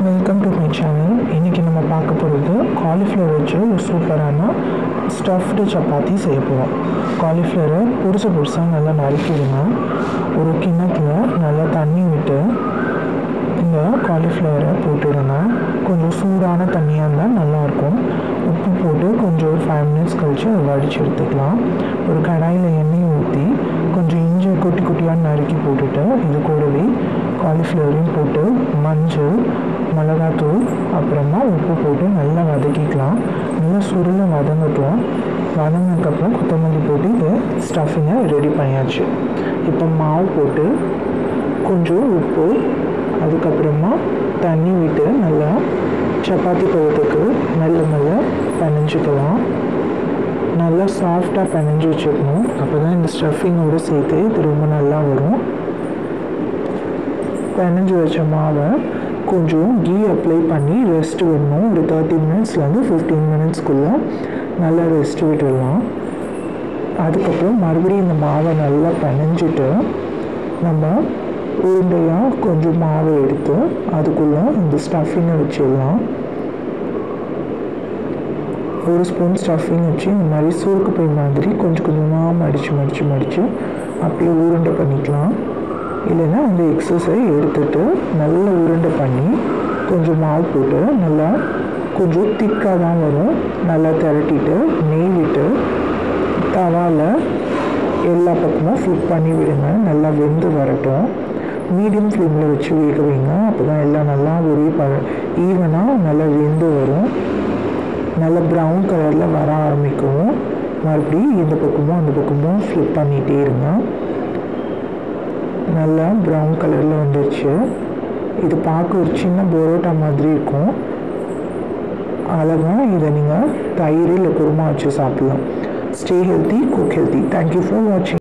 welcome to my channel இன்றைக்கி நம்ம பார்க்க போகிறது காலிஃப்ளவர் வச்சு ஒரு சூப்பரான ஸ்டஃப்டு சப்பாத்தி செய்ய போகிறோம் காலிஃப்ளவரை புதுசு புதுசாக நல்லா நறுக்கிடுங்க ஒரு கிண்ணத்தில் நல்லா தண்ணி விட்டு இந்த காலிஃப்ளவரை போட்டுடுங்க கொஞ்சம் சூடான தண்ணியாக இருந்தால் நல்லாயிருக்கும் உப்பு போட்டு கொஞ்சம் ஒரு ஃபைவ் மினிட்ஸ் கழித்து அதை வடித்து எடுத்துக்கலாம் ஒரு கடாயில் எண்ணெய் ஊற்றி கொஞ்சம் இஞ்சி குட்டி குட்டியாக நறுக்கி போட்டுட்டு இது கூடவே காலிஃப்ளவரையும் போட்டு மஞ்சள் மிளகாத்தூள் அப்புறமா உப்பு போட்டு நல்லா வதக்கிக்கலாம் நல்லா சுருள வதங்கட்டும் வதங்கினதுக்கப்புறம் கொத்தமல்லி போட்டு இதை ஸ்டஃபிங்கை ரெடி பண்ணியாச்சு இப்போ மாவு போட்டு கொஞ்சம் உப்பு அதுக்கப்புறமா தண்ணி விட்டு நல்லா சப்பாத்தி பழத்துக்கு மெல்ல மெல்ல பிணைஞ்சிக்கலாம் நல்லா சாஃப்டாக பிணைஞ்சு வச்சுக்கணும் அப்போ தான் இந்த ஸ்டஃபிங்கோடு சேர்த்து இது ரொம்ப நல்லா வரும் பிணைஞ்சு வச்ச மாவை கொஞ்சம் கீ அப்ளை பண்ணி ரெஸ்ட் விடணும் ஒரு தேர்ட்டி மினிட்ஸ்லேருந்து ஃபிஃப்டீன் மினிட்ஸ்க்குள்ளே நல்லா ரெஸ்ட் விட்டுடலாம் அதுக்கப்புறம் மறுபடியும் இந்த மாவை நல்லா பிணைஞ்சிட்டு நம்ம உருண்டையாக கொஞ்சம் மாவை எடுத்து அதுக்குள்ளே இந்த ஸ்டஃபிங்கை வச்சிடலாம் ஒரு ஸ்பூன் ஸ்டஃபிங் வச்சு இந்த மாதிரி சுருக்கு பை மாதிரி கொஞ்சம் கொஞ்சமாக மடித்து மடித்து மடித்து அப்படியே உருண்டை பண்ணிக்கலாம் இல்லைன்னா அந்த எக்ஸஸை எடுத்துட்டு நல்ல உருண்டை பண்ணி கொஞ்சம் மாவு போட்டு நல்லா கொஞ்சம் திக்காக தான் வரும் நல்லா திரட்டிட்டு நெய் விட்டு தவாவில் எல்லா பக்கமும் ஃப்ளிப் பண்ணி விடுங்க நல்லா வெந்து வரட்டும் மீடியம் ஃப்ளேமில் வச்சு வேக வைங்க அப்போ தான் எல்லாம் நல்லா ஒரே ப ஈவனாக நல்லா வெந்து வரும் நல்ல ப்ரௌன் கலரில் வர ஆரம்பிக்கும் மறுபடியும் இந்த பக்கமும் அந்த பக்கமும் ஃப்ளிப் பண்ணிகிட்டே இருங்க நல்லா ப்ரௌன் கலரில் வந்துடுச்சு இது பார்க்க ஒரு சின்ன பரோட்டா மாதிரி இருக்கும் அழகாக இதை நீங்கள் தயிர் இல்லை குருமா வச்சு சாப்பிட்லாம் stay healthy cook healthy thank you for வாட்சிங்